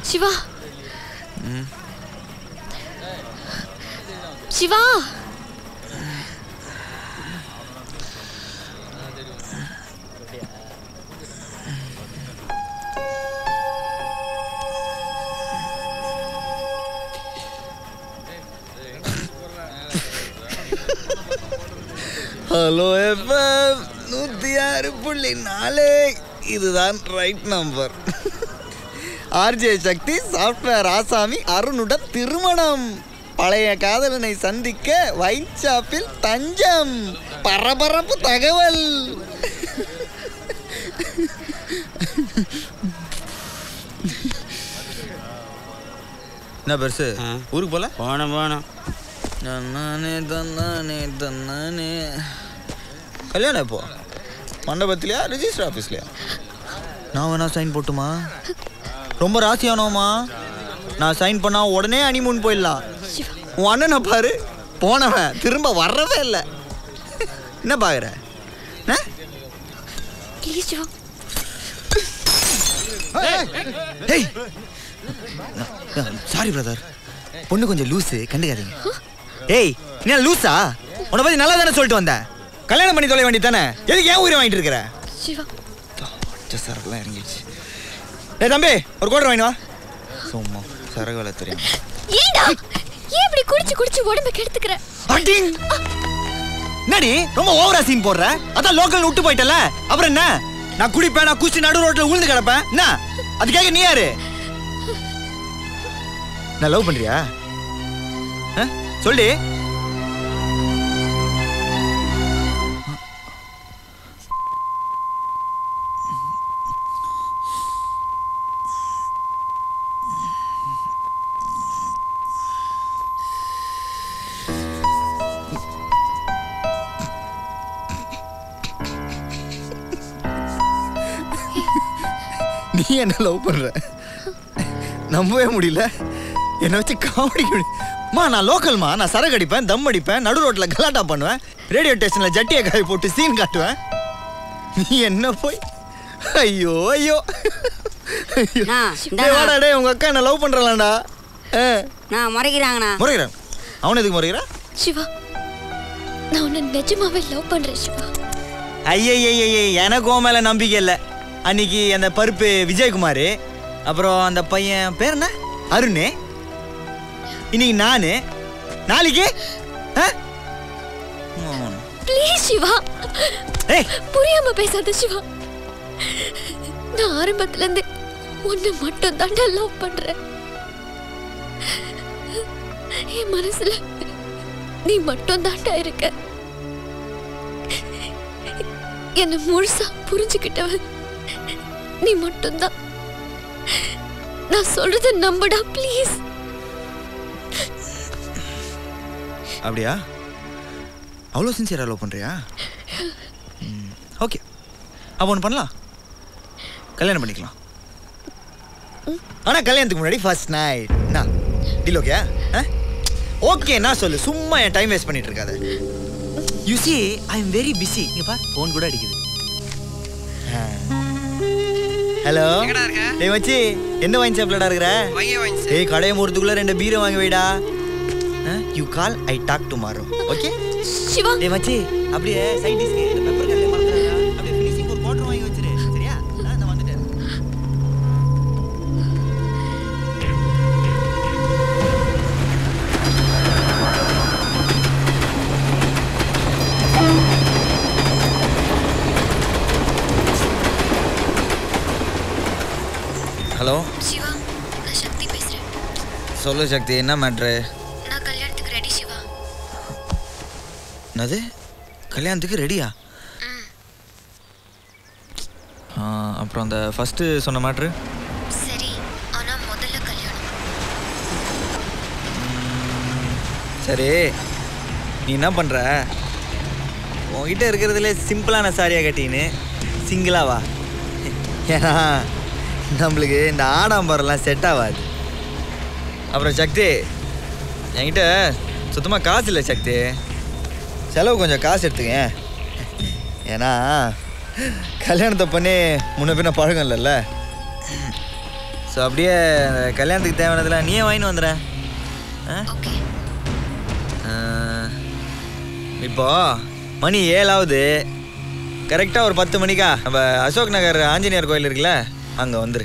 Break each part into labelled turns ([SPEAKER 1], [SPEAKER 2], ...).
[SPEAKER 1] Siva Siva
[SPEAKER 2] hello FM நூற்றி ஆறு புள்ளி நாலு இதுதான் right number RJ Shakti software ஆசாமி அருணுடன் திருமணம் பழைய காதலனை சந்திக்க வைன் ஷாப்பில் தஞ்சம் பரபரப்பு தகவல் என்ன பெருசு ஊருக்கு போல
[SPEAKER 3] போனோம் போனோம்
[SPEAKER 2] தன்னானே தன்னானே தன்னானே கல்யாணம் எப்போ மண்டபத்திலையா ரிஜிஸ்டர் ஆஃபீஸ்லையா நான் வேணா சைன் போட்டுமா ரொம்ப ராசியானோமா நான் சைன் பண்ணா உடனே அனிமூன் போயிடலாம் உன் அண்ணனை பாரு போனவன் திரும்ப வர்றவே இல்லை என்ன பார்க்குற
[SPEAKER 1] ப்ளீஸ் சிவா
[SPEAKER 2] ஏய் சாரி பிரதர் பொண்ணு கொஞ்சம் லூஸு கண்டுக்காதீங்க ஏய் என்ன லூஸா உன்னை பத்தி நல்லா தானே சொல்லிட்டு வந்தேன் கல்யாணம் பண்ணி தொலை வேண்டியது தானே எதுக்கு ஏன் உயிரை வாங்கிட்டு இருக்கிற
[SPEAKER 1] சிவா
[SPEAKER 2] சரக்குலாம் இறங்கிடுச்சு ஏய் தம்பி ஒரு கோட்டர் வாங்கி வா சும்மா சரகு வேலை தெரியும்
[SPEAKER 1] ஏண்டா ஏன் இப்படி குடிச்சு குடிச்சு உடம்ப கெடுத்துக்கிற
[SPEAKER 2] அடிங் என்னடி ரொம்ப ஓவரா சீன் போடுற அதான் லோக்கல் விட்டு போயிட்டல அப்புறம் என்ன நான் குடிப்பேன் நான் குச்சி நடு ரோட்ல உளுந்து கிடப்பேன் என்ன அதுக்காக நீ யாரு நான் லவ் பண்றியா ஆ? சொல்லு நீ என்ன லவ் பண்ற நம்பவே முடியல என்னை வச்சு காமெடி மா நான் லோக்கல்மா நான் சரக்கு அடிப்பேன் தம் அடிப்பேன் நடு ரோட்ல கலாட்டா பண்ணுவேன் ரேடியோ ஸ்டேஷன்ல ஜட்டியை காய போட்டு சீன் காட்டுவேன் நீ என்ன போய் ஐயோ ஐயோ ஐயோ.
[SPEAKER 4] நான்
[SPEAKER 2] டேய், வாடா டேய் உங்க அக்கா என்ன லவ் பண்றலாம்டா ஆ.
[SPEAKER 4] நான் முறைக்கிறாங்கண்ணா
[SPEAKER 2] முறைகிறேன் அவன் எதுக்கு முறைகிறான்
[SPEAKER 1] சிவா நான் உன்னை நிஜமாவே லவ் பண்றேன் சிவா
[SPEAKER 2] ஐயய்யய்ய எனக்கு உன் மேல நம்பிக்கை இல்லை அன்னைக்கு அந்த பருப்பு விஜயகுமார் அப்புறம் அந்த பையன் பேர் என்ன அருண் இன்னைக்கு நானு நாளைக்கு ஆ? ம்.
[SPEAKER 1] ப்ளீஸ் சிவா
[SPEAKER 2] ஏய்
[SPEAKER 1] புரியாம பேசாத சிவா நான் ஆரம்பத்துல இருந்து உன்னை மட்டும் தாண்டா லவ் பண்றேன் என் மனசுல நீ மட்டும் தாண்டா இருக்க என்ன முழுசா புரிஞ்சுக்கிட்டவன் நீ மட்டும்தான் நான் சொல்றத நம்புடா ப்ளீஸ்
[SPEAKER 2] அப்படியா அவ்வளோ சின்சியராக லவ் பண்ணுறியா ஓகே அப்போ ஒன்று பண்ணலாம் கல்யாணம் பண்ணிக்கலாம் ஆனால் கல்யாணத்துக்கு முன்னாடி ஃபர்ஸ்ட் நைட் என்ன டீல் ஓகே ஓகே நான் சொல்லு சும்மா என் டைம் வேஸ்ட் பண்ணிட்டு இருக்காத you see I am very busy இங்கே பா ஃபோன் கூட அடிக்குது ஹலோ டேய் மச்சி எந்த வாங்கி சாப்பிடடா இருக்கிற ஏய் கடையை மூறதுக்குள்ள ரெண்டு பீரை வாங்கி வைடா you call I talk tomorrow okay
[SPEAKER 1] Shiva
[SPEAKER 2] டேய் மச்சி அப்படியே சைட் டிஷ்க்கு இந்த பெப்பர் கல்ல மறந்துடாத அப்படியே ஃபினிஷிங் ஒரு குவார்ட்டர் வாங்கி வச்சிரு சரியா நான் நான் வந்துட்டேன் ஹலோ
[SPEAKER 1] சிவா நான் சக்தி பேசுறேன்
[SPEAKER 2] சொல்லு சக்தி என்ன மேட்ரு
[SPEAKER 1] நான் கல்யாணத்துக்கு ரெடி சிவா
[SPEAKER 2] என்னது கல்யாணத்துக்கு ரெடியா அப்புறம் அந்த ஃபஸ்ட்டு சொன்ன மேட்ரு
[SPEAKER 1] சரி ஆனா முதல்ல கல்யாணம்
[SPEAKER 2] சரி நீ என்ன பண்ணுற உன்கிட்ட இருக்கிறதுல சிம்பிளான சாரியாக கட்டின்னு சிங்கிளா வா ஏன்னா நம்மளுக்கு இந்த ஆடாம்பரம்லாம் செட் ஆகாது அப்புறம் சக்தி என்கிட்ட சுத்தமாக காசு இல்லை சக்தி செலவு கொஞ்சம் காசு எடுத்துங்க ஏன்னா கல்யாணத்தை பண்ணி முன்ன பின்ன பழகம் இல்லைல்ல ஸோ அப்படியே அந்த கல்யாணத்துக்கு தேவையானதெல்லாம் நீயே வாங்கிட்டு வந்துடுற ஆ
[SPEAKER 1] ஓகே
[SPEAKER 2] ஆஹ், இப்போ மணி ஏழாவது கரெக்டாக ஒரு பத்து மணிக்கா நம்ம அசோக் நகர் ஆஞ்சநேயர் கோயில் இருக்குல்ல அங்கே வந்துரு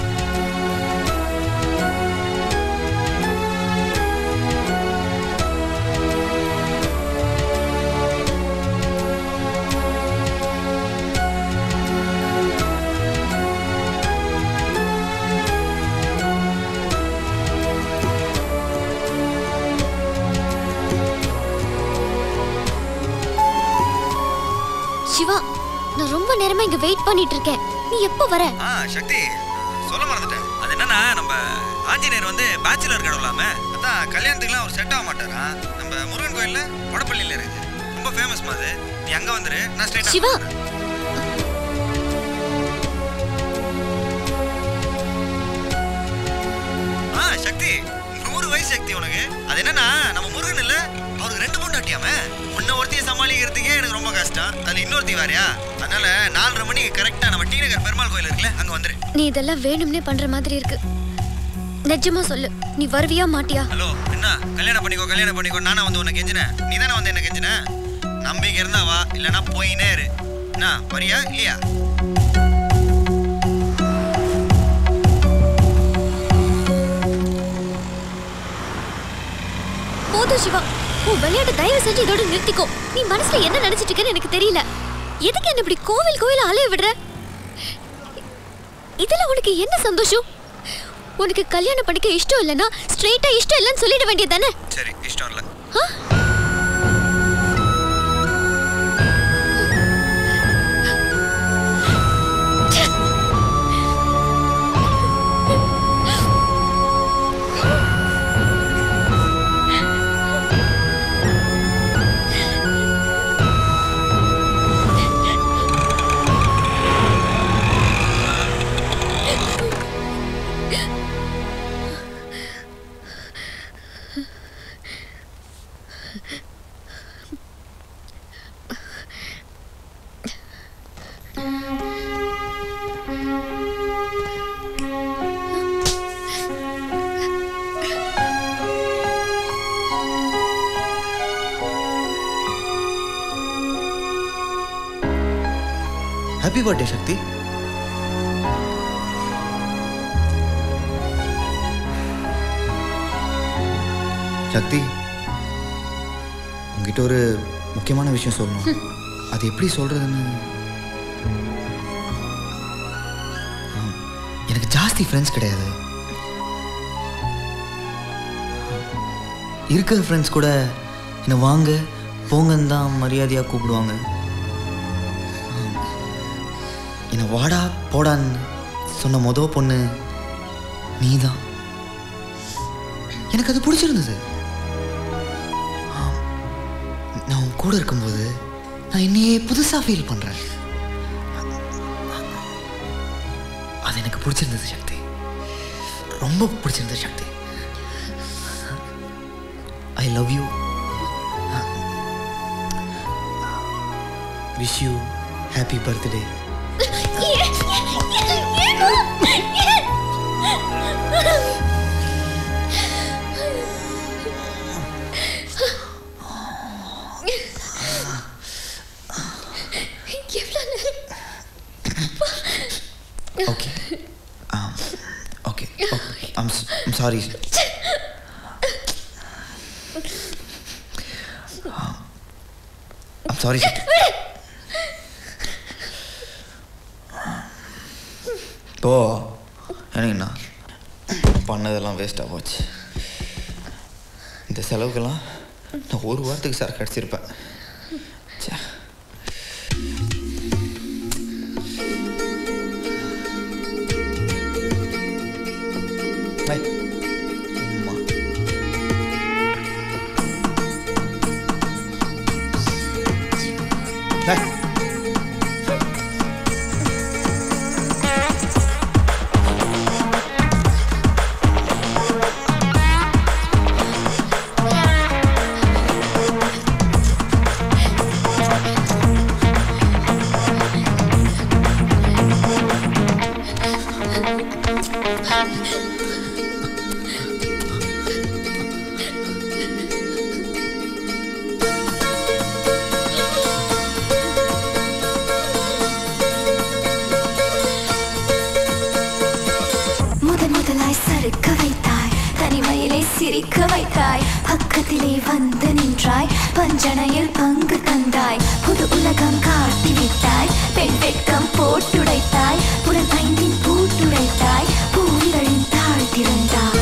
[SPEAKER 1] சிவா நான் ரொம்ப நேரமா இங்க வெயிட் பண்ணிட்டு இருக்கேன் நீ எப்போ வர
[SPEAKER 2] ஆ சக்தி சொல்ல மறந்துட்டேன் அது என்னன்னா நம்ம ஆஞ்சநேயர் வந்து பேச்சுலர் கடவுளாம அதான் கல்யாணத்துக்குலாம் அவர் செட் ஆக மாட்டாரா நம்ம முருகன் கோயில்ல வடப்பள்ளியில் இருக்குது ரொம்ப ஃபேமஸ் அது நீ அங்கே வந்துரு நான் ஸ்ட்ரைட்டாக
[SPEAKER 1] சிவா
[SPEAKER 2] ஆ சக்தி நூறு வயசு சக்தி உனக்கு அது என்னன்னா நம்ம முருகன் இல்ல அவருக்கு ரெண்டு பொண்ணு அட்டியாம உன்னை ஒருத்தைய சமாளிக்கிறதுக்கே எனக்கு ரொம்ப கஷ்டம் அதுல இன்னொருத்தி வாரியா அதனால நாலரை மணிக்கு கரெக்டா நம்ம டி நகர் பெருமாள் கோயில் இருக்குல்ல அங்க வந்துரு
[SPEAKER 1] நீ இதெல்லாம் வேணும்னே பண்ற மாதிரி இருக்கு நிஜமா சொல்லு நீ வருவியா மாட்டியா
[SPEAKER 2] ஹலோ என்ன கல்யாணம் பண்ணிக்கோ கல்யாணம் பண்ணிக்கோ நானா வந்து உன்னை கெஞ்சினேன் நீ தானே வந்து என்ன கெஞ்சின நம்பிக்கை இருந்தா வா இல்லைன்னா போயினே இரு என்ன வரியா இல்லையா
[SPEAKER 1] போதும் சிவா உன் விளையாட்டு தயவு செஞ்சு இதோட நிறுத்திக்கோ நீ மனசுல என்ன நினைச்சிட்டு இருக்கேன்னு எனக்கு தெரியல எதுக்கு என்ன இப்படி கோவில் கோவில் அலைய விடுற இதுல உனக்கு என்ன சந்தோஷம் உனக்கு கல்யாணம் பண்ணிக்க இஷ்டம் இல்லைன்னா ஸ்ட்ரெயிட்டா இஷ்டம் இல்லைன்னு சொல்லிட வேண்டியது தானே
[SPEAKER 2] சரி இஷ்டம் இல்லை ஹாப்பி பர்த்டே சக்தி சக்தி உங்ககிட்ட ஒரு முக்கியமான விஷயம் சொல்லணும் அது எப்படி சொல்றதுன்னு ஆம், எனக்கு ஜாஸ்தி ஃப்ரெண்ட்ஸ் கிடையாது இருக்கிற ஃப்ரெண்ட்ஸ் கூட என்னை வாங்க போங்கன்னு தான் மரியாதையாக கூப்பிடுவாங்க ஆம், என்னை வாடா போடான்னு சொன்ன மொத பொண்ணு நீ தான் எனக்கு அது பிடிச்சிருந்தது ஆம், நான் உன் கூட இருக்கும்போது நான் என்னையே புதுசாக ஃபீல் பண்ணுறேன் அது எனக்கு பிடிச்சிருந்தது சக்தி ரொம்ப பிடிச்சிருந்தது Shakti I love you wish you happy birthday okay okay I'm I'm sorry I'm sorry இப்போ எனக்குண்ணா பண்ணதெல்லாம் வேஸ்ட்டாக போச்சு இந்த செலவுக்கெல்லாம் நான் ஒரு வாரத்துக்கு சரக்கு அடிச்சிருப்பேன் ச்சே Hey. அம்மா. Hey.
[SPEAKER 3] சிரிக்க வைத்தாய் பக்கத்திலே வந்து நின்றாய் பஞ்சனையில் பங்கு தந்தாய் புது உலகம் காட்டி விட்டாய் பெண் வெட்கம் போட்டுடைத்தாய் புலன் ஐந்தின் பூட்டுடைத்தாய் பூவிகளின் தாழ்த்திருந்தாய்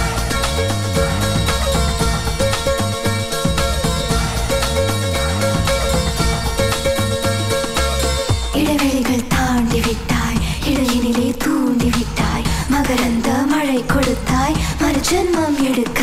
[SPEAKER 3] இடைவெளிகள் தாண்டி விட்டாய் இடையினிலே தூண்டி விட்டாய் மகரந்த மழை கொடுத்தாய் மறு ஜென்மம் எடுக்க